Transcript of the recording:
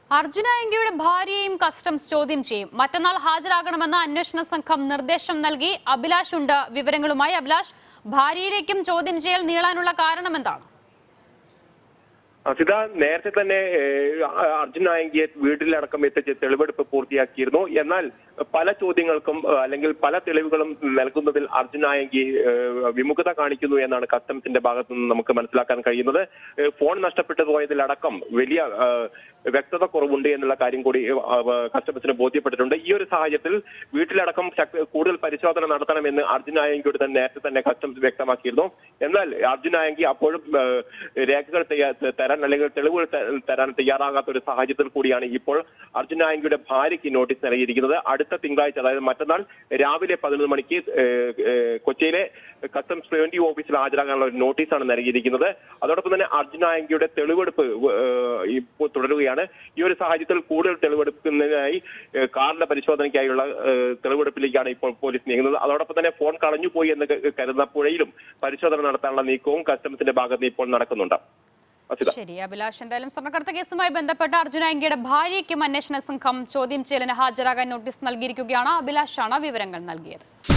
അർജുന എങ്കിയുടെ ഭാര്യയെയും കസ്റ്റംസ് ചോദ്യം ചെയ്യും മറ്റന്നാൾ ഹാജരാകണമെന്ന് അന്വേഷണ സംഘം നിർദ്ദേശം നൽകി അഭിലാഷ് ഉണ്ട് വിവരങ്ങളുമായി അഭിലാഷ് ഭാര്യയിലേക്കും ചോദ്യം ചെയ്യൽ നീളാനുള്ള കാരണം എന്താണ് അസിത നേരത്തെ തന്നെ ഏഹ്, അർജുൻ നായകിയെ വീട്ടിലടക്കം എത്തിച്ച് തെളിവെടുപ്പ് പൂർത്തിയാക്കിയിരുന്നു എന്നാൽ പല ചോദ്യങ്ങൾക്കും ഏഹ്, അല്ലെങ്കിൽ പല തെളിവുകളും നൽകുന്നതിൽ അർജുൻ നായകി ഏഹ്, വിമുഖത കാണിക്കുന്നു എന്നാണ് കസ്റ്റംസിന്റെ ഭാഗത്തു നിന്ന് നമുക്ക് മനസ്സിലാക്കാൻ കഴിയുന്നത് ഏഹ്, ഫോൺ നഷ്ടപ്പെട്ടു പോയതിലടക്കം വലിയ ഏഹ്, വ്യക്തത കുറവുണ്ട് എന്നുള്ള കാര്യം കൂടി ഏഹ്, കസ്റ്റംസിന് ബോധ്യപ്പെട്ടിട്ടുണ്ട് ഈ ഒരു സാഹചര്യത്തിൽ വീട്ടിലടക്കം ശക്തി- കൂടുതൽ പരിശോധന നടത്തണമെന്ന് അർജുൻ നായകിയോട് തന്നെ നേരത്തെ തന്നെ കസ്റ്റംസ് വ്യക്തമാക്കിയിരുന്നു എന്നാൽ അർജുൻ നായകി അപ്പോഴും ഏഹ്, രേഖകൾ തയ്യാ- തരാൻ അല്ലെങ്കിൽ തെളിവുകൾ ത- തരാൻ തയ്യാറാകാത്ത ഒരു സാഹചര്യത്തിൽ കൂടിയാണ് ഇപ്പോൾ അർജുൻ നായകിയുടെ ഭാര്യയ്ക്ക് നോട്ടീസ് നൽകിയിരിക്കുന്നത് അടുത്ത തിങ്കളാഴ്ച അതായത് മറ്റന്നാൾ രാവിലെ പതിനൊന്ന് മണിക്ക് ഏഹ്, ഏഹ്, കൊച്ചിയിലെ കസ്റ്റംസ് പ്രിവന്റീവ് ഓഫീസിൽ ഹാജരാകാനുള്ള ഒരു നോട്ടീസാണ് നൽകിയിരിക്കുന്നത് അതോടൊപ്പം തന്നെ അർജുൻ നായകിയുടെ തെളിവെടുപ്പ് ഏഹ്, ഇപ്പോൾ തുടരുകയാണ് ഈ ഒരു സാഹചര്യത്തിൽ കൂടുതൽ തെളിവെടുക്കുന്നതിനായി ഏഹ്, കാറിന്റെ പരിശോധനയ്ക്കായുള്ള ഏഹ്, തെളിവെടുപ്പിലേക്കാണ് ഇപ്പോൾ പോലീസ് നീങ്ങുന്നത് അതോടൊപ്പം തന്നെ ഫോൺ കളഞ്ഞുപോയി എന്ന് ക- കരുതുന്ന പുഴയിലും പരിശോധന നടത്താനുള്ള നീക്കവും കസ്റ്റംസിന്റെ ഭാഗത്ത് നിന്ന് ഇപ്പോൾ നടക്കുന്നുണ്ട് അസിത ശരി അഭിലാഷ് എന്തായാലും സ്വർണ്ണക്കടത്ത് കേസുമായി ബന്ധപ്പെട്ട അർജുന എങ്കിയുടെ ഭാര്യയ്ക്കും അന്വേഷണ സംഘം ചോദ്യം ചെയ്യലിന് ഹാജരാകാൻ നോട്ടീസ് നൽകിയിരിക്കുകയാണ് അഭിലാഷാണ് വിവരങ്ങൾ നൽകിയത്